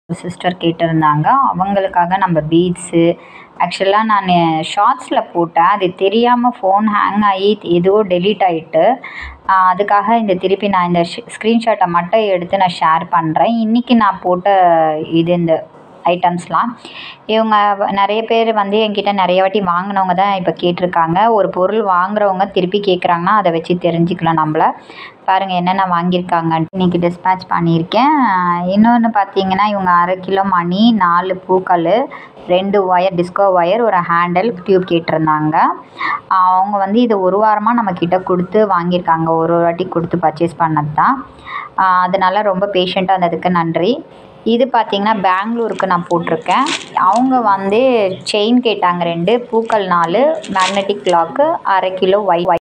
sister கேட்டிருந்தாங்க அவங்களுக்காக நம்ம பீட்ஸு ஆக்சுவலாக நான் ஷார்ட்ஸில் போட்டேன் அது தெரியாமல் ஃபோன் ஹேங் ஆகி ஏதோ டெலீட் ஆகிட்டு அதுக்காக இந்த திருப்பி நான் இந்த ஸ்க்ரீன்ஷாட்டை மட்டும் எடுத்து நான் ஷேர் பண்ணுறேன் இன்றைக்கி நான் போட்ட இது இந்த ஐட்டம்ஸ்லாம் இவங்க வ- நிறைய பேர் வந்து என்கிட்ட நிறைய வாட்டி வாங்கினவங்க தான் இப்போ கேட்டிருக்காங்க ஒரு பொருள் வாங்குறவங்க திருப்பி கேட்குறாங்கன்னா அதை வச்சு தெரிஞ்சுக்கலாம் நம்மள பாருங்கள் என்னென்ன வாங்கியிருக்காங்க இன்றைக்கி டிஸ்பேட்ச் பண்ணியிருக்கேன் இன்னொன்று பார்த்தீங்கன்னா இவங்க அரை கிலோ மணி நாலு பூக்கள் ரெண்டு ஒயர் டிஸ்கோ ஒயர் ஒரு ஹேண்டில் டியூப் கேட்டிருந்தாங்க அவங்க வந்து இது ஒரு வாரமாக நம்மக்கிட்ட கொடுத்து வாங்கியிருக்காங்க ஒரு ஒரு வாட்டி கொடுத்து பர்ச்சேஸ் பண்ணது தான் அதனால ரொம்ப பேஷண்ட்டாக இருந்ததுக்கு நன்றி இது பார்த்தீங்கன்னா பெங்களூருக்கு நான் போட்டிருக்கேன் அவங்க வந்து செயின் கேட்டாங்க ரெண்டு பூக்கள் நாலு மேக்னெட்டிக் லாக்கு அரை கிலோ ஒய்